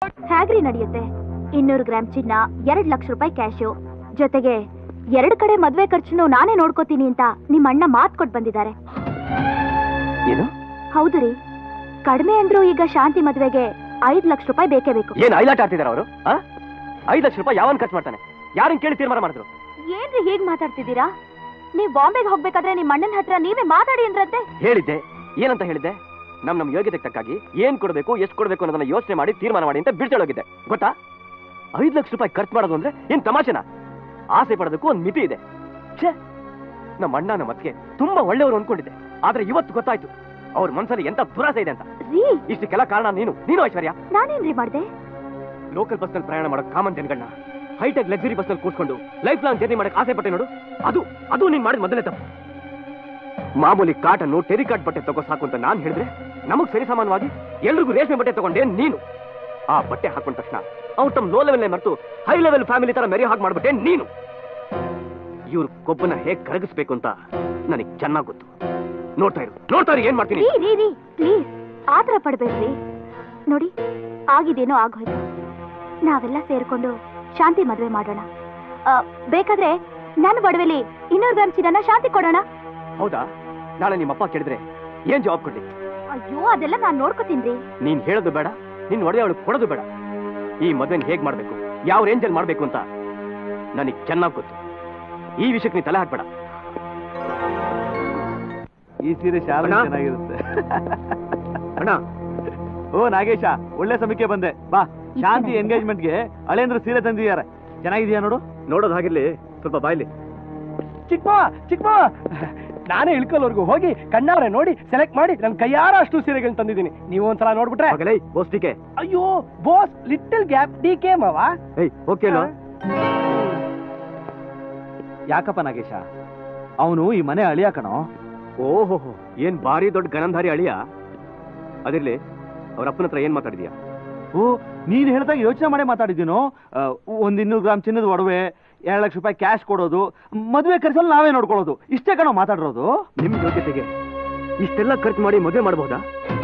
ಹೇಗ್ರಿ ನಡೆಯುತ್ತೆ ಇನ್ನೂರು ಗ್ರಾಮ್ ಚಿನ್ನ ಎರಡ್ ಲಕ್ಷ ರೂಪಾಯಿ ಕ್ಯಾಶು ಜೊತೆಗೆ ಎರಡು ಕಡೆ ಮದ್ವೆ ಖರ್ಚುನು ನಾನೇ ನೋಡ್ಕೋತೀನಿ ಅಂತ ನಿಮ್ಮ ಅಣ್ಣ ಮಾತ್ ಕೊಟ್ ಬಂದಿದ್ದಾರೆ ಏನು ಹೌದು ರೀ ಕಡಿಮೆ ಅಂದ್ರೂ ಈಗ ಶಾಂತಿ ಮದ್ವೆಗೆ ಐದ್ ಲಕ್ಷ ರೂಪಾಯಿ ಬೇಕೇ ಬೇಕು ಏನ್ ಐಲಾಟ ಆಡ್ತಿದಾರ ಅವರು ಐದು ಲಕ್ಷ ರೂಪಾಯಿ ಯಾವನ್ ಖರ್ಚು ಮಾಡ್ತಾನೆ ಯಾರನ್ನ ಕೇಳಿ ತೀರ್ಮಾನ ಮಾಡಿದ್ರು ಏನ್ರಿ ಹೀಗ್ ಮಾತಾಡ್ತಿದ್ದೀರಾ ನೀವ್ ಬಾಂಬೆಗೆ ಹೋಗ್ಬೇಕಾದ್ರೆ ನಿಮ್ ಅಣ್ಣನ ಹತ್ರ ನೀವೇ ಮಾತಾಡಿ ಅಂದ್ರಂತೆ ಹೇಳಿದ್ದೆ ಏನಂತ ಹೇಳಿದ್ದೆ ನಮ್ ನಮ್ ಯೋಗ್ಯತೆಗೆ ತಕ್ಕಾಗಿ ಏನ್ ಕೊಡ್ಬೇಕು ಎಷ್ಟು ಕೊಡ್ಬೇಕು ಅನ್ನೋದನ್ನ ಯೋಚನೆ ಮಾಡಿ ತೀರ್ಮಾನ ಮಾಡಿ ಅಂತ ಬಿಡ್ಸೋಗಿದ್ದೆ ಗೊತ್ತಾ ಐದು ಲಕ್ಷ ರೂಪಾಯಿ ಖರ್ಚು ಮಾಡೋದು ಅಂದ್ರೆ ಏನ್ ತಮಾಷೆನಾ ಆಸೆ ಪಡೋದಕ್ಕೂ ಒಂದ್ ಮಿತಿ ಇದೆ ಛೇ ನಮ್ಮ ಅಣ್ಣ ನಮ್ಮ ಅತ್ತಿಗೆ ತುಂಬಾ ಒಳ್ಳೆಯವರು ಅನ್ಕೊಂಡಿದ್ದೆ ಆದ್ರೆ ಇವತ್ತು ಗೊತ್ತಾಯ್ತು ಅವ್ರ ಮನ್ಸಲ್ಲಿ ಎಂತ ದುರಾಸೆ ಇದೆ ಅಂತ ರೀ ಇಷ್ಟಕ್ಕೆಲ್ಲ ಕಾರಣ ನೀನು ನೀನು ಐಶ್ವರ್ಯ ನಾನೇನ್ರಿ ಮಾಡ್ದೆ ಲೋಕಲ್ ಬಸ್ ನಲ್ಲಿ ಪ್ರಯಾಣ ಮಾಡೋ ಕಾಮನ್ ಜನಗಳನ್ನ ಹೈಟೆಕ್ ಲಕ್ಸುರಿ ಬಸ್ ನಲ್ಲಿ ಕೂತ್ಕೊಂಡು ಲೈಫ್ ಲಾಂಗ್ ಜರ್ನಿ ಮಾಡಕ್ ಆಸೆ ಪಟ್ಟೆ ನೋಡು ಅದು ಅದು ನೀನ್ ಮಾಡಿದ ಮೊದಲೇ ತಪ್ಪು ಮಾಮೂಲಿ ಕಾಟನ್ನು ಟೆರಿಕಾಟ್ ಬಟ್ಟೆ ತಗೋ ಸಾಕು ಅಂತ ನಾನ್ ಹೇಳಿದ್ರೆ ನಮಗ್ ಸರಿ ಸಮಾನವಾಗಿ ಎಲ್ರಿಗೂ ರೇಷ್ಮೆ ಬಟ್ಟೆ ತಗೊಂಡೆ ನೀನು ಆ ಬಟ್ಟೆ ಹಾಕೊಂಡ ತಕ್ಷಣ ಅವ್ರು ತಮ್ಮ ಲೋ ಲೆವೆಲ್ ಮರೆತು ಹೈ ಲೆವೆಲ್ ಫ್ಯಾಮಿಲಿ ತರ ಮೆರಿ ಹಾಗೆ ಮಾಡ್ಬಿಟ್ಟೆ ನೀನು ಇವ್ರ ಕೊಬ್ಬನ ಹೇಗ್ ಕರಗಿಸ್ಬೇಕು ಅಂತ ನನಗೆ ಚೆನ್ನಾಗ್ ಗೊತ್ತು ನೋಡ್ತಾ ಇರು ನೋಡ್ತಾ ಇರು ಏನ್ ಮಾಡ್ತೀನಿ ರೀ ರೀ ರೀ ಪ್ಲೀಸ್ ಆತರ ಪಡ್ಬೇಡ್ರಿ ನೋಡಿ ಆಗಿದೇನೋ ಆಗೋಯ್ತು ನಾವೆಲ್ಲ ಸೇರ್ಕೊಂಡು ಶಾಂತಿ ಮದ್ವೆ ಮಾಡೋಣ ಆ, ಬೇಕಾದ್ರೆ ನನ್ನ ಒಡವೆಲಿ ಇನ್ನೂರು ಗ್ರಾಮ್ ಚಿನ್ನ ಶಾಂತಿ ಕೊಡೋಣ ಹೌದಾ ನಾಳೆ ನಿಮ್ಮಪ್ಪ ಕೇಳಿದ್ರೆ ಏನ್ ಜವಾಬ್ ಕೊಡ್ಲಿ ಅಯ್ಯೋ ಅದೆಲ್ಲ ನಾನ್ ನೋಡ್ಕೋತೀನಿ ನೀನ್ ಹೇಳೋದು ಬೇಡ ನಿನ್ ಒಡವೆ ಅವಳು ಕೊಡೋದು ಬೇಡ ಈ ಮದ್ವೆನ ಹೇಗ್ ಮಾಡ್ಬೇಕು ಯಾವ ರೇಂಜಲ್ಲಿ ಮಾಡ್ಬೇಕು ಅಂತ ನನಗೆ ಚೆನ್ನಾಗ್ ಗೊತ್ತು ಈ ವಿಷಯಕ್ಕೆ ನೀ ತಲೆ ಹಾಕ್ಬೇಡ ಈ ಸೀರೆ ಶಾಲೆ ಅಣ್ಣ? ಚೆನ್ನಾಗಿರುತ್ತೆ ಅಣ್ಣ ಓ ನಾಗೇಶ ಒಳ್ಳೆ ಸಮಯಕ್ಕೆ ಬಂದೆ ಬಾ ಶಾಂತಿ ಎಂಗೇಜ್ಮೆಂಟ್ಗೆ ಹಳೇಂದ್ರ ಸೀರೆ ತಂದಿದ್ದಾರೆ ಚೆನ್ನಾಗಿದ್ಯಾ ನೋಡು ನೋಡೋದು ಹಾಗಿರ್ಲಿ ಸ್ವಲ್ಪ ಬಾಯ್ಲಿ ಚಿಕ್ಕ ಚಿಕ್ಕ ನಾನೇ ಇಳ್ಕೊಲ್ವರೆಗೂ ಹೋಗಿ ಕಣ್ಣಾರೆ ನೋಡಿ ಸೆಲೆಕ್ಟ್ ಮಾಡಿ ನನ್ನ ಕೈಯಾರ ಅಷ್ಟು ಸೀರೆಗಳನ್ನ ತಂದಿದ್ದೀನಿ ನೀವು ಒಂದ್ಸಲ ನೋಡ್ಬಿಟ್ರೆ ಮಗಳೇ ಬೋಸ್ಟಿಕೆ ಅಯ್ಯೋ boss little gap D K ಮವ ಏಯ್ ಓಕೆ ಯಾಕಪ್ಪ ನಾಗೇಶ ಅವನು ಈ ಮನೆ ಅಳಿಯ ಕಣೋ ಓಹೋ ಏನ್ ಭಾರಿ ದೊಡ್ಡ ಗಣಂಧಾರಿ ಅಳಿಯ ಅದಿರ್ಲಿ ಅವ್ರ ಅಪ್ಪನ ಹತ್ರ ಏನ್ ಮಾತಾಡಿದ್ಯಾ ಓ ನೀನ್ ಹೇಳ್ದಾಗ ಯೋಚನೆ ಮಾಡೇ ಮಾತಾಡಿದ್ದೀನೋ ಆ, ಒಂದ್ ಇನ್ನೂರು ಗ್ರಾಮ್ ಚಿನ್ನದ ಒಡವೆ ಎರಡು ಲಕ್ಷ ರೂಪಾಯಿ ಕ್ಯಾಶ್ ಕೊಡೋದು ಮದುವೆ ಖರ್ಚಲ್ಲಿ ನಾವೇ ನೋಡ್ಕೊಳ್ಳೋದು ಇಷ್ಟೇ ಕಣೋ ಮಾತಾಡಿರೋದು ನಿಮ್ ಯೋಗ್ಯತೆಗೆ ಇಷ್ಟೆಲ್ಲ ಖರ್ಚು ಮಾಡಿ ಮದುವೆ ಮಾಡಬಹುದಾ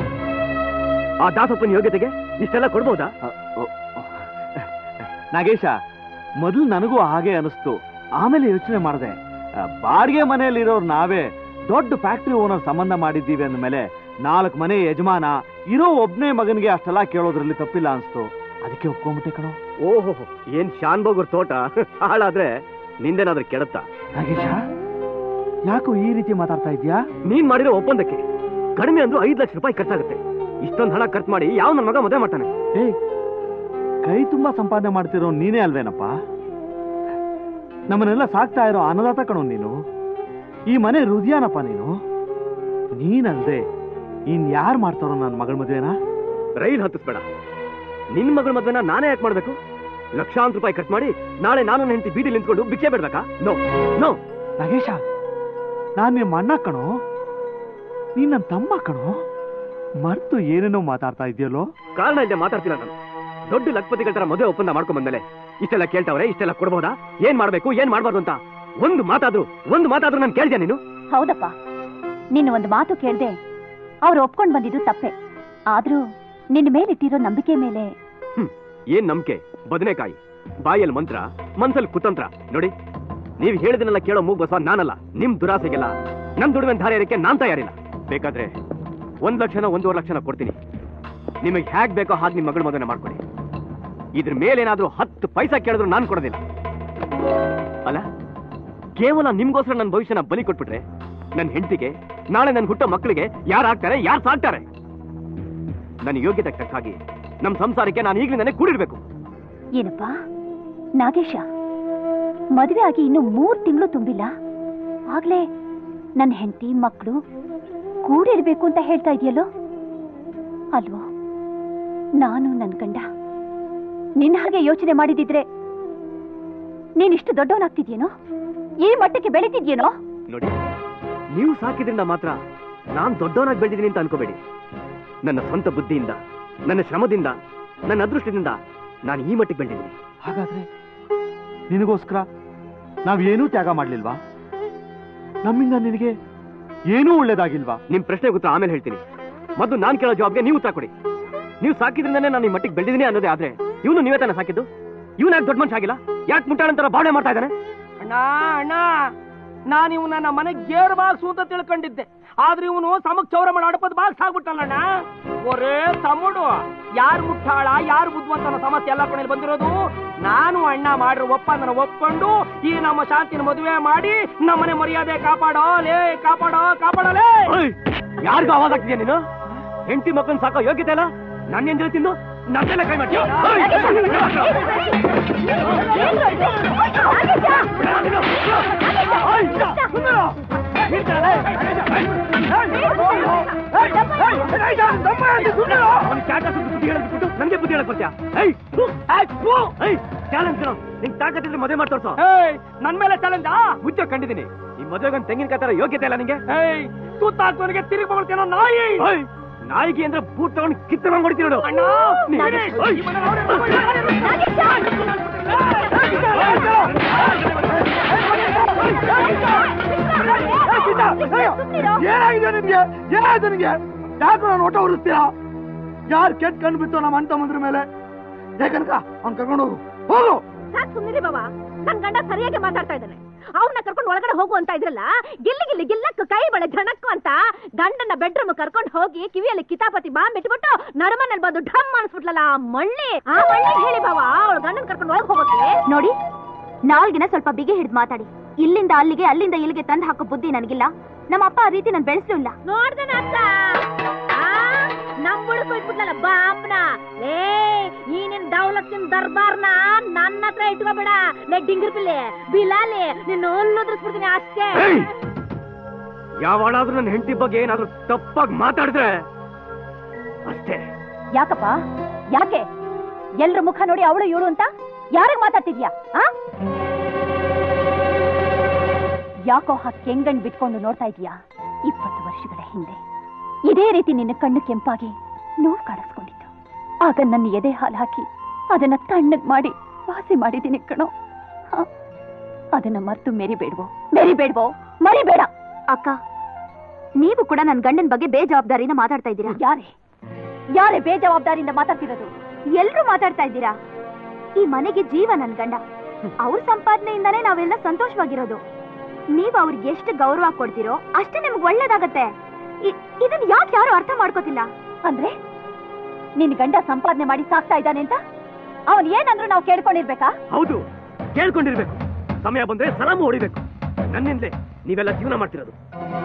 ಆ ದಾಸಪ್ಪನ ಯೋಗ್ಯತೆಗೆ ಇಷ್ಟೆಲ್ಲ ಕೊಡ್ಬೋದಾ ಆ, ಓ, ಓ. ನಾಗೇಶ ಮೊದಲು ನನಗೂ ಹಾಗೆ ಅನಿಸ್ತು ಆಮೇಲೆ ಯೋಚನೆ ಮಾಡಿದೆ ಬಾಡಿಗೆ ಮನೆಯಲ್ಲಿರೋರು ನಾವೇ ದೊಡ್ಡ ಫ್ಯಾಕ್ಟ್ರಿ ಓನರ್ ಸಂಬಂಧ ಮಾಡಿದ್ದೀವಿ ಅಂದಮೇಲೆ ನಾಲ್ಕು ಮನೆ ಯಜಮಾನ ಇರೋ ಒಬ್ನೇ ಮಗನಿಗೆ ಅಷ್ಟೆಲ್ಲ ಕೇಳೋದ್ರಲ್ಲಿ ತಪ್ಪಿಲ್ಲ ಅನ್ಸ್ತು ಅದಕ್ಕೆ ಒಪ್ಕೊಂಬಿಟ್ಟೆ ಕಣೋ ಓಹೋ ಏನ್ ಶಾನ್ಭೋಗ್ರ ತೋಟ ಹಾಳಾದ್ರೆ ನಿಂದೇನಾದ್ರೂ ಕೆಡತ್ತಾ ನಾಗೇಶ ಯಾಕೋ ಈ ರೀತಿ ಮಾತಾಡ್ತಾ ಇದ್ಯಾ ನೀನ್ ಮಾಡಿರೋ ಒಪ್ಪಂದಕ್ಕೆ ಕಡಿಮೆ ಅಂದ್ರೂ ಐದ್ ಲಕ್ಷ ರೂಪಾಯಿ ಖರ್ಚಾಗುತ್ತೆ ಇಷ್ಟೊಂದು ಹಣ ಖರ್ಚು ಮಾಡಿ ಯಾವ ನನ್ನ ಮಗ ಮದುವೆ ಮಾಡ್ತಾನೆ ಏ ಕೈ ತುಂಬಾ ಸಂಪಾದನೆ ಮಾಡ್ತಿರೋ ನೀನೇ ಅಲ್ವೇನಪ್ಪ ನಮ್ಮನ್ನೆಲ್ಲ ಸಾಕ್ತಾ ಇರೋ ಅನ್ನದಾತ ಕಣೋ ನೀನು ಈ ಮನೆ ಹೃದಯನಪ್ಪ ನೀನು ನೀನಲ್ದೆ ಇನ್ ಯಾರು ಮಾಡ್ತಾರೋ ನನ್ನ ಮಗಳ ಮದುವೆನಾ ರೈಲ್ ಹತ್ತಿಸ್ಬೇಡ ನಿನ್ ಮಗಳ ಮದ್ವೆನ ನಾನೇ ಯಾಕೆ ಮಾಡ್ಬೇಕು ಲಕ್ಷಾಂತರ ರೂಪಾಯಿ ಖರ್ಚು ಮಾಡಿ ನಾಳೆ ನಾನು ಹೆಂಡತಿ ಬೀದಿ ನಿಂತ್ಕೊಂಡು ಭಿಕ್ಷೆ ಬಿಡ್ಬೇಕಾ ನೋ ನೋ ನಾಗೇಶ ನಾನ್ ನಿಮ್ಮ ಅಣ್ಣ ಕಣೋ ನೀನ್ ನನ್ನ ತಮ್ಮ ಕಣೋ ಮರ್ತು ಏನೇನೋ ಮಾತಾಡ್ತಾ ಇದೆಯಲ್ಲೋ ಕಾರಣ ಇಲ್ಲದೆ ಮಾತಾಡ್ತಿಲ್ಲ ನಾನು ದೊಡ್ಡ ಲಕ್ಪತಿಗಳ ತರ ಮದುವೆ ಒಪ್ಪಂದ ಮಾಡ್ಕೊಂಡ್ ಬಂದ್ಮೇಲೆ ಇಷ್ಟೆಲ್ಲ ಕೇಳ್ತಾವ್ರೆ ಇಷ್ಟೆಲ್ಲ ಕೊಡ್ಬೋದಾ ಏನ್ ಮಾಡ್ಬೇಕು ಏನ್ ಮಾಡ್ಬಾರ್ದು ಅಂತ ಒಂದು ಮಾತಾದ್ರು ಒಂದು ಮಾತಾದ್ರು ನಾನು ಕೇಳ್ದ್ಯಾ ನೀನು ಹೌದಪ್ಪ ನಿನ್ನ ಒಂದು ಮಾತು ಕೇಳ್ದೆ ಅವ್ರು ಒಪ್ಕೊಂಡ್ ಬಂದಿದ್ದು ತಪ್ಪೆ ಆದ್ರೂ ನಿನ್ನ ಮೇಲಿಟ್ಟಿರೋ ನಂಬಿಕೆ ಮೇಲೆ ಹ್ಮ್ ಏನ್ ನಂಬಿಕೆ ಬದನೆಕಾಯಿ ಬಾಯಲ್ಲಿ ಮಂತ್ರ ಮನ್ಸಲ್ಲಿ ಕುತಂತ್ರ ನೋಡಿ ನೀವ್ ಹೇಳಿದನ್ನೆಲ್ಲ ಕೇಳೋ ಮೂಗ್ ಬಸವ ನಾನಲ್ಲ ನಿಮ್ ದುರಾಸೆಗೆಲ್ಲ ನನ್ ದುಡಿಮೆ ಧಾರೆ ಇರಕ್ಕೆ ನಾನ್ ತಯಾರಿಲ್ಲ ಬೇಕಾದ್ರೆ ಒಂದ್ ಲಕ್ಷನ ಒಂದೂವರೆ ಲಕ್ಷನ ಕೊಡ್ತೀನಿ ನಿಮಗೆ ಹೇಗ್ ಬೇಕೋ ಹಾಗೆ ನಿಮ್ ಮಗಳ ಮದುವೆ ಮಾಡ್ಕೊಡಿ ಇದ್ರ ಮೇಲೇನಾದ್ರೂ ಹತ್ತು ಪೈಸಾ ಕೇಳಿದ್ರು ನಾನ್ ಕೊಡೋದಿಲ್ಲ ಅಲ್ಲ ಕೇವಲ ನಿಮ್ಗೋಸ್ಕರ ನನ್ನ ಭವಿಷ್ಯನ ಬಲಿ ಕೊಟ್ಬಿಟ್ರೆ ನನ್ನ ಹೆಂಡತಿಗೆ ನಾಳೆ ನನ್ನ ಹುಟ್ಟೋ ಮಕ್ಕಳಿಗೆ ಯಾರು ಆಗ್ತಾರೆ ಯಾರು ಸಾಕ್ತಾರೆ ನನ್ನ ಯೋಗ್ಯತೆ ತಕ್ಕಾಗಿ ನಮ್ಮ ಸಂಸಾರಕ್ಕೆ ನಾನು ಈಗಲಿಂದಾನೆ ಕೂಡಿರ್ಬೇಕು ಏನಪ್ಪ ನಾಗೇಶ ಮದುವೆ ಆಗಿ ಇನ್ನು ಮೂರ್ ತಿಂಗಳು ತುಂಬಿಲ್ಲ ಆಗ್ಲೇ ನನ್ನ ಹೆಂಡತಿ ಮಕ್ಕಳು ಕೂಡಿರ್ಬೇಕು ಅಂತ ಹೇಳ್ತಾ ಇದೆಯಲ್ಲೋ ಅಲ್ವೋ ನಾನು ನನ್ ಗಂಡ ನಿನ್ನ ಹಾಗೆ ಯೋಚನೆ ಮಾಡಿದಿದ್ರೆ ನೀನಿಷ್ಟು ದೊಡ್ಡವನಾಗ್ತಿದ್ಯೇನೋ ಈ ಮಟ್ಟಕ್ಕೆ ಬೆಳಿತಿದ್ಯೇನೋ ನೋಡಿ ನೀವು ಸಾಕಿದ್ರಿಂದ ಮಾತ್ರ ನಾನ್ ದೊಡ್ಡವನಾಗಿ ಬೆಳೆದಿದ್ದೀನಿ ಅಂತ ಅನ್ಕೋಬೇಡಿ ನನ್ನ ಸ್ವಂತ ಬುದ್ಧಿಯಿಂದ ನನ್ನ ಶ್ರಮದಿಂದ ನನ್ನ ಅದೃಷ್ಟದಿಂದ ನಾನು ಈ ಮಟ್ಟಿಗೆ ಬೆಳೆದಿದ್ದೀನಿ ಹಾಗಾದ್ರೆ ನಿನಗೋಸ್ಕರ ನಾವೇನೂ ತ್ಯಾಗ ಮಾಡ್ಲಿಲ್ವಾ ನಮ್ಮಿಂದ ನಿನಗೆ ಏನೂ ಒಳ್ಳೇದಾಗಿಲ್ವಾ ನಿಮ್ ಪ್ರಶ್ನೆಗೆ ಉತ್ತರ ಆಮೇಲೆ ಹೇಳ್ತೀನಿ ಮೊದಲು ನಾನ್ ಕೇಳೋ ಜವಾಬ್ಗೆ ನೀವು ಉತ್ತರ ಕೊಡಿ ನೀವು ಸಾಕಿದ್ರಿಂದನೇ ನಾನು ಈ ಮಟ್ಟಿಗೆ ಬೆಳೆದಿದ್ದೀನಿ ಅನ್ನೋದೇ ಆದ್ರೆ ಇವನು ನೀವೇ ತಾನೇ ಸಾಕಿದ್ದು ಇವನು ಯಾಕೆ ದೊಡ್ಡ ಮನುಷ್ಯ ಆಗಿಲ್ಲ ಯಾಕೆ ಮುಟ್ಟಾಳಂತರ ಭಾವನೆ ಮಾಡ್ತಾ ಇದ್ದಾನೆ ಅಣ್ಣ ಅಣ್ಣ ನಾನು ಇವ್ ನನ್ನ ಮನೆಗ್ ಗೇರ್ ಬಾಕ್ಸು ಅಂತ ತಿಳ್ಕೊಂಡಿದ್ದೆ ಆದ್ರೆ ಇವನು ಸಮಕ್ ಚೌರ ಮಾಡಿ ಅಡಪದ ಬಾಕ್ಸ್ ಆಗ್ಬಿಟ್ಟಲ್ಲಣ್ಣ ಒರೇ ತಮ್ಮಡು ಯಾರು ಮುಟ್ಟಾಳ ಯಾರು ಬುದ್ಧಿವಂತ ಅನ್ನೋ ಸಮಸ್ಯೆ ಎಲ್ಲ ಕೊನೆಯಲ್ಲಿ ಬಂದಿರೋದು ನಾನು ಅಣ್ಣ ಮಾಡಿರೋ ಒಪ್ಪಂದನ ಒಪ್ಕೊಂಡು ಈ ನಮ್ಮ ಶಾಂತಿನ ಮದುವೆ ಮಾಡಿ ನಮ್ಮನೆ ಮರ್ಯಾದೆ ಕಾಪಾಡೋ ಲೇ ಕಾಪಾಡೋ ಕಾಪಾಡಲೇ ಯಾರಿಗೂ ಆವಾಜ್ ಆಗ್ತಿದ್ಯಾ ನೀನು ಹೆಂಡತಿ ಮಕ್ಕಳನ್ನ ಸಾಕೋ ಯೋಗ್ಯತೆ ಇಲ್ಲ ನನ್ನ ಎಂದ್ರೆ ತಿಂದು ನನ್ನೆಲ್ಲ ಕೈ ಮಾಡ್ತೀಯ ನನಗೆ ಬುದ್ಧಿ ಹೇಳಕ್ ಬರ್ತೀಯ ಚಾಲೆಂಜ್ ನಿಂಗೆ ತಾಕತ್ತಿದ್ರೆ ಮದುವೆ ಮಾಡಿ ತೋರ್ಸೋ ಏಯ್ ನನ್ ಮೇಲೆ ಚಾಲೆಂಜ್ ಮುಚ್ಚ ಕಂಡಿದ್ದೀನಿ ಈ ಮದುವೆಗೊಂದು ತೆಂಗಿನಕಾಯಿ ತರ ಯೋಗ್ಯತೆ ಇಲ್ಲ ನಿಂಗೆ ಏಯ್ ತೂತಾಕ್ತವನಿಗೆ ತಿರುಗಿ ಬಗ್ತೇನೋ ನಾಯಿ ಏಯ್, ನಾಯಿಗೆ ಅಂದ್ರೆ ಬೂಟ್ ತಗೊಂಡು ಕಿತ್ತಂಗ್ ಹೊಡಿತೀನಿ ನೋಡು ಅಣ್ಣ ನೀ- ನಾಗೇಶ್, ಏಯ್, ಈ ಮನೆ ಅವ್ರೇ- ಏನಾಗಿದೆ ನಿಮ್ಗೆ ಏನಾಯ್ತು ನಿಮ್ಗೆ ಯಾಕೆ ನಾನು ಓಟ ಉರಿಸ್ತೀರಾ ಯಾರು ಕೆಟ್ಟ ಕಣ್ಣು ಬಿತ್ತು ನಮ್ಮ ಅಣ್ಣ ತಮ್ಮಂದ್ರ ಮೇಲೆ ಯಾಕನ್ಕ ಅವ್ನ್ ಕರ್ಕೊಂಡು ಹೋಗು ಹೋಗು ಸಾಕ್ ಸುಮ್ಮನೆ ಬಾಬಾ ನನ್ ಗಂಡ ಸರಿಯಾಗಿ ಮಾತಾಡ್ತಾ ಇದ್ದಾನೆ ಅವನ್ನ ಕರ್ಕೊಂಡು ಒಳಗಡೆ ಹೋಗು ಅಂತ ಇದ್ರಲ್ಲ ಗಿಲ್ಲಿ ಗಿಲ್ಲಿ ಗಿಲ್ಲಕ್ಕು ಕೈ ಬಳೆ ಝಣಕ್ಕು ಅಂತ ಗಂಡನ ಬೆಡ್ರೂಮ್ ಕರ್ಕೊಂಡು ಹೋಗಿ ಕಿವಿಯಲ್ಲಿ ಕಿತಾಪತಿ ಬಾಂಬ್ ಇಟ್ಬಿಟ್ಟು ನರಮನಲ್ಲಿ ಬಂದು ಢಮ್ ಅನ್ಸ್ಬಿಟ್ಲಲ್ಲ ಆ ಮಳ್ಳಿ ಆ ಮಳ್ಳಿ ಹೇಳಿ ಬಾವಾ ಅವಳು ಗಂಡನ ಕರ್ಕೊಂಡು ಒಳಗೆ ಹೋಗೋಕೆ ನೋಡಿ ನಾಲ್ಗಿನ ಸ್ವಲ್ಪ ಬಿಗಿ ಹಿಡಿದು ಮಾತಾಡಿ ಇಲ್ಲಿಂದ ಅಲ್ಲಿಗೆ ಅಲ್ಲಿಂದ ಇಲ್ಲಿಗೆ ತಂದು ಹಾಕೋ ಬುದ್ಧಿ ನನಗಿಲ್ಲ ನಮ್ಮ ಅಪ್ಪ ಆ ರೀತಿ ನಾನು ಬೆಳೆಸಲೂ ಇಲ್ಲ ನೋಡ್ದನ ಅತ್ತ ನಮ್ ಹುಡುಗ ಇಟ್ಬಿಟ್ಲಲ್ಲ ಬಾಂಬ್ನ ಏ ಈ ನಿನ್ ದೌಲತ್ತಿನ ದರ್ಬಾರ್ನ ನನ್ನ ಹತ್ರ ಇಟ್ಕೋಬೇಡ ಲೇ ಡಿಂಗರ್ ಪಿಲ್ಲೆ ಬಿಲಾಲಿ ನಿನ್ನ ಹುಲ್ಲುದ್ರಿಸ್ಬಿಡ್ತೀನಿ ಅಷ್ಟೇ ಏಯ್! ಯಾವಾಗಾದ್ರೂ ನನ್ನ ಹೆಂಡತಿ ಬಗ್ಗೆ ಏನಾದ್ರೂ ತಪ್ಪಾಗಿ ಮಾತಾಡಿದ್ರೆ ಅಷ್ಟೇ ಯಾಕಪ್ಪ ಯಾಕೆ ಎಲ್ರ ಮುಖ ನೋಡಿ ಅವಳು ಇವಳು ಅಂತ ಯಾರಿಗ್ ಮಾತಾಡ್ತಿದ್ಯಾ ಆ ಯಾಕೋ ಹಾಗೆ ಕೆಂಗಣ್ ಬಿಟ್ಕೊಂಡು ನೋಡ್ತಾ ಇದೀಯಾ ಇಪ್ಪತ್ತು ವರ್ಷಗಳ ಹಿಂದೆ ಇದೇ ರೀತಿ ನಿನ್ನ ಕಣ್ಣು ಕೆಂಪಾಗಿ ನೋವು ಕಾಣಿಸ್ಕೊಂಡಿತ್ತು ಆಗ ನನ್ನ ಎದೆ ಹಾಲು ಹಾಕಿ ಅದನ್ನ ತಣ್ಣಗ್ ಮಾಡಿ ವಾಸಿ ಮಾಡಿದ್ದೀನಿ ಕಣೋ ಹ. ಅದನ್ನ ಮರ್ತು ಮೆರಿಬೇಡ್ವೋ ಮೆರಿಬೇಡ್ವೋ ಮರಿಬೇಡ ಅಕ್ಕ ನೀವು ಕೂಡ ನನ್ನ ಗಂಡನ ಬಗ್ಗೆ ಬೇಜವಾಬ್ದಾರಿನ ಮಾತಾಡ್ತಾ ಇದ್ದೀರಾ ಯಾರೇ ಯಾರೇ ಬೇಜವಾಬ್ದಾರಿಯಿಂದ ಮಾತಾಡ್ತಿರೋದು ಎಲ್ರೂ ಮಾತಾಡ್ತಾ ಇದ್ದೀರಾ ಈ ಮನೆಗೆ ಜೀವ ನನ್ ಗಂಡ ಅವ್ರ ಸಂಪಾದನೆಯಿಂದಾನೇ ನಾವೆಲ್ಲ ಸಂತೋಷವಾಗಿರೋದು ನೀವ್ ಅವ್ರಿಗೆ ಎಷ್ಟು ಗೌರವ ಕೊಡ್ತೀರೋ ಅಷ್ಟೇ ನಿಮ್ಗೆ ಒಳ್ಳೇದಾಗತ್ತೆ ಇ- ಇದನ್ನ ಯಾಕೆ ಯಾರು ಅರ್ಥ ಮಾಡ್ಕೋತಿಲ್ಲ ಅಂದ್ರೆ ನಿನ್ ಗಂಡ ಸಂಪಾದನೆ ಮಾಡಿ ಸಾಕ್ತಾ ಇದ್ದಾನೆ ಅಂತ ಅವನ್ ಏನಂದ್ರು ನಾವು ಕೇಳ್ಕೊಂಡಿರ್ಬೇಕಾ ಹೌದು ಕೇಳ್ಕೊಂಡಿರ್ಬೇಕು ಸಮಯ ಬಂದ್ರೆ ಸಲಾಮು ಹೊಡಿಬೇಕು ನನ್ನಿಂದಲೇ ನೀವೆಲ್ಲ ಜೀವನ ಮಾಡ್ತಿರೋದು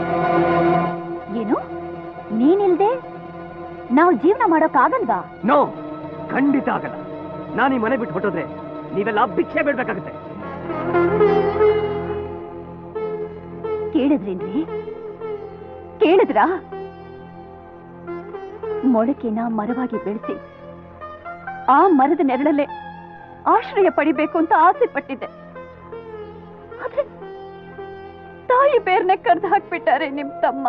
ಏನು ನೀನಿಲ್ದೆ ನಾವು ಜೀವನ ಮಾಡೋಕ್ಕಾಗಲ್ವಾ ನೋ ಖಂಡಿತ ಆಗಲ್ಲ ನಾನು ಈ ಮನೆ ಬಿಟ್ಟು ಹೊಟ್ಟೋದ್ರೆ ನೀವೆಲ್ಲ ಭಿಕ್ಷೆ ಬೇಡ್ಬೇಕಾಗುತ್ತೆ ಕೇಳಿದ್ರೇನ್ರಿ ಕೇಳಿದ್ರಾ ಮೊಳಕೆನ ಮರವಾಗಿ ಬೆಳೆಸಿ ಆ ಮರದ ನೆರಳಲ್ಲೇ ಆಶ್ರಯ ಪಡಿಬೇಕು ಅಂತ ಆಸೆ ಪಟ್ಟಿದ್ದೆ ಆದ್ರೆ ತಾಯಿ ಬೇರ್ನೆ ಕರ್ದು ಹಾಕ್ಬಿಟ್ಟಾರೆ ನಿಮ್ ತಮ್ಮ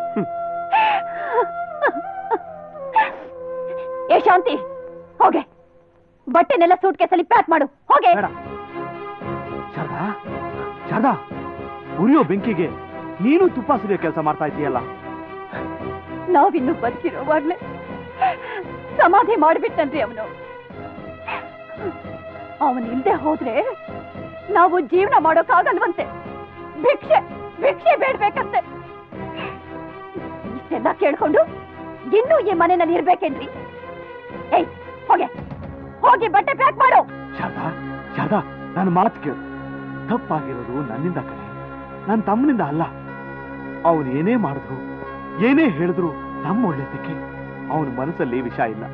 ಏ ಶಾಂತಿ ಹೋಗೆ ಬಟ್ಟೆನೆಲ್ಲ ಸೂಟ್ ಕೇಸಲ್ಲಿ ಪ್ಯಾಕ್ ಮಾಡು ಹೋಗೆ ಬೇಡ ಶಾರದಾ ಶಾರದಾ ಉರಿಯೋ ಬೆಂಕಿಗೆ ನೀನು ತುಪ್ಪ ಸುರಿಯೋ ಕೆಲಸ ಮಾಡ್ತಾ ಇದೀಯಲ್ಲ ನಾವಿನ್ನು ಬದುಕಿರೋವಾಗ್ಲೇ ಸಮಾಧಿ ಮಾಡ್ಬಿಟ್ಟನ್ರಿ ಅವನು ಅವನು ಇಲ್ದೆ ಹೋದ್ರೆ ನಾವು ಜೀವನ ಮಾಡೋಕ್ಕಾಗಲ್ವಂತೆ ಭಿಕ್ಷೆ ಭಿಕ್ಷೆ ಬೇಡ್ಬೇಕಂತೆ ಇಷ್ಟೆಲ್ಲ ಕೇಳ್ಕೊಂಡು ಇನ್ನೂ ಈ ಮನೆಯಲ್ಲಿ ಇರ್ಬೇಕೇನ್ರಿ ಏಯ್ ಹೋಗೆ ಹೋಗಿ ಬಟ್ಟೆ ಪ್ಯಾಕ್ ಮಾಡು ಶಾರದಾ ಶಾರದಾ ನನ್ನ ಮಾತು ಕೇಳು ತಪ್ಪಾಗಿರೋದು ನನ್ನಿಂದ ಕಣೆ ನನ್ನ ತಮ್ಮನಿಂದ ಅಲ್ಲ ಅವನು ಏನೇ ಮಾಡಿದ್ರು ಏನೇ ಹೇಳಿದ್ರು ನಮ್ಮ ಒಳ್ಳೆದಕ್ಕೆ ಅವನ ಮನಸ್ಸಲ್ಲಿ ವಿಷ ಇಲ್ಲ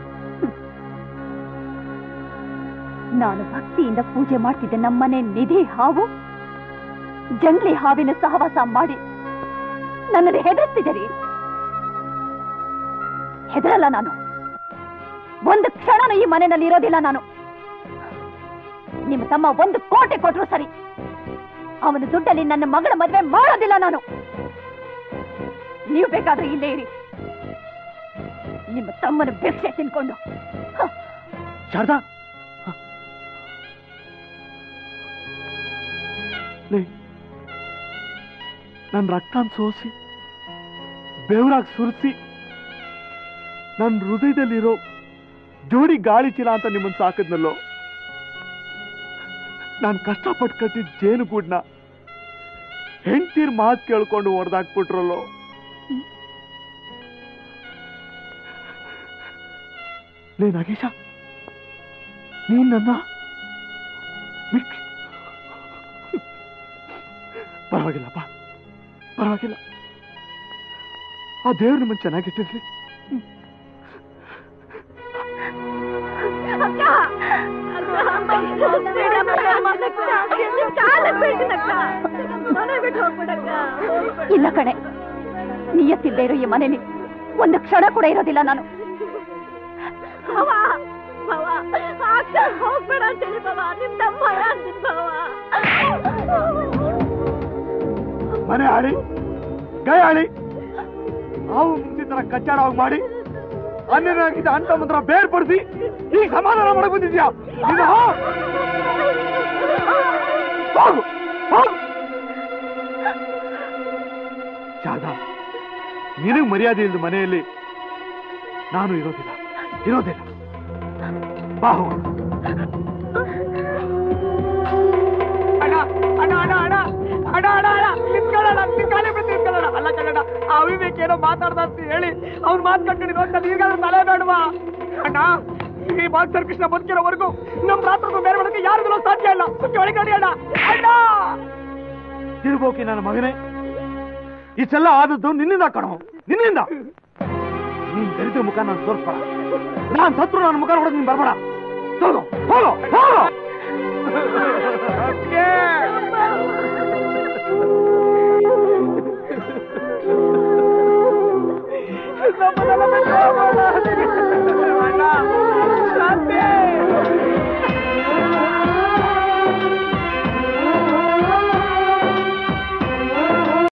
ನಾನು ಭಕ್ತಿಯಿಂದ ಪೂಜೆ ಮಾಡ್ತಿದ್ದೆ ನಮ್ಮನೆ ನಿಧಿ ಹಾವು ಜಂಗ್ಲಿ ಹಾವಿನ ಸಹವಾಸ ಮಾಡಿ ನನ್ನನ್ನು ಹೆದರ್ತಿದ್ದೀರಿ ಹೆದರಲ್ಲ ನಾನು ಒಂದು ಕ್ಷಣನೂ ಈ ಮನೆಯಲ್ಲಿ ಇರೋದಿಲ್ಲ ನಾನು ನಿಮ್ಮ ತಮ್ಮ ಒಂದು ಕೋಟೆ ಕೊಟ್ರು ಸರಿ ಅವನ ದುಡ್ಡಲ್ಲಿ ನನ್ನ ಮಗಳ ಮದುವೆ ಮಾಡೋದಿಲ್ಲ ನಾನು ನೀವು ಬೇಕಾದ್ರೆ ಇಲ್ಲೇ ಇರಿ ನಿಮ್ಮ ತಮ್ಮನ ಭಿಕ್ಷೆ ತಿನ್ಕೊಂಡು ಹ. ಶಾರದಾ ಲೇ ನನ್ನ ರಕ್ತಾನ್ ಸೋಸಿ ಬೆವರಾಗಿ ಸುರಿಸಿ ನನ್ನ ಹೃದಯದಲ್ಲಿರೋ ಜೋಡಿ ಗಾಳಿ ಚೀಲ ಅಂತ ನಿಮ್ಮನ್ನ ಸಾಕಿದ್ನಲ್ಲೋ ನಾನು ಕಷ್ಟಪಟ್ಟು ಕಟ್ಟಿದ ಜೇನು ಗೂಡ್ನ ಹೆಂಡ್ತೀರ್ ಮಾತು ಕೇಳ್ಕೊಂಡು ಹೊಡೆದಾಕ್ಬಿಟ್ರಲ್ಲೋ ಲೇ ನಾಗೇಶ ನೀನ್ ನನ್ನ ಮಿಕ್ ಪರವಾಗಿಲ್ಲಪ್ಪ ಪರವಾಗಿಲ್ಲ ಆ ದೇವ್ರು ನಿಮ್ಮನ್ನು ಚೆನ್ನಾಗಿಟ್ಟಿರ್ಲಿ ಇಲ್ಲ ಕಣೆ ನಿಯತ್ತಿಲ್ದೇ ಇರೋ ಈ ಮನೇಲಿ ಒಂದು ಕ್ಷಣ ಕೂಡ ಇರೋದಿಲ್ಲ ನಾನು ಹೋಗ್ಬೇಡ ಅಂತೇಳಿ ಬಾವ ನಿಮ್ ತಮ್ಮ ಮನೆ ಆಳಿ ಗೈ ಆಳಿ ಹಾವು ಮುಂಚೆ ತರ ಕಚ್ಚಾಡವಾಗಿ ಮಾಡಿ ಅನ್ನನಾಗಿದ್ದ ಅಂಟ ಮಂತ್ರ ಬೇರ್ಪಡಿಸಿ ಈ ಸಮಾಧಾನ ಮಾಡಕ್ ಬಂದಿದ್ಯಾ ನೀನು ಹೋಗು ಹೋಗು ಶಾರದಾ ನಿನಗ್ ಮರ್ಯಾದೆ ಇಲ್ದ ಮನೆಯಲ್ಲಿ ನಾನು ಇರೋದಿಲ್ಲ ಇರೋದಿಲ್ಲ ಬಾ ಹೋಗೋಣ ಅಣ್ಣ ಅಣ್ಣ ಅಣ್ಣ ಅಣ್ಣ ಅಣ್ಣ ಅಣ್ಣ ಅಣ್ಣ ನಿಂತ್ಕೊಳ್ಳೋಣ ನಿಂತ್ಕೊಳ್ಳಿ ಬಿಟ್ಟು ನಿಂತ್ಕೊಳ್ಳೋಣ ಅಲ್ಲ ಕನ್ನಡ ಆ ಅವಿವೇಕ್ ಏನೋ ಮಾತಾಡ್ದ ಅಂತ ಹೇಳಿ ಅವ್ನು ಮಾತು ಕಟ್ಕೊಂಡಿರೋ ಅಂತ ನೀರ್ಗಾದ್ರೂ ತಲೆ ಬೇಡವಾ ಅಣ್ಣ ಈ ಬಾಕ್ಸರ್ ಕೃಷ್ಣ ಬದುಕಿರೋವರೆಗೂ ನಮ್ ರಾತ್ರಿಗೂ ಬೇರೆ ಮಾಡೋಕೆ ಯಾರಿಗೂ ಸಾಧ್ಯ ಇಲ್ಲ ಸುತ್ತಿ ಒಳಗಡೆ ಅಣ್ಣ ಅಣ್ಣ ತಿರುಗೋಕಿ ನನ್ನ ಮಗನೇ ಇಷ್ಟೆಲ್ಲ ಆದದ್ದು ನಿನ್ನಿಂದ ಕಣೋ ನಿನ್ನಿಂದ ನೀನ್ ದರಿದ್ರ ಮುಖ ನಾನು ತೋರಿಸ್ಬೇಡ ನಾನ್ ಸತ್ರು ನನ್ನ ಮುಖ ನೋಡೋದು ನೀನ್ ಬರ್ಬೇಡ ಹೋಗೋ ಹೋಗೋ ಹೋಗೋ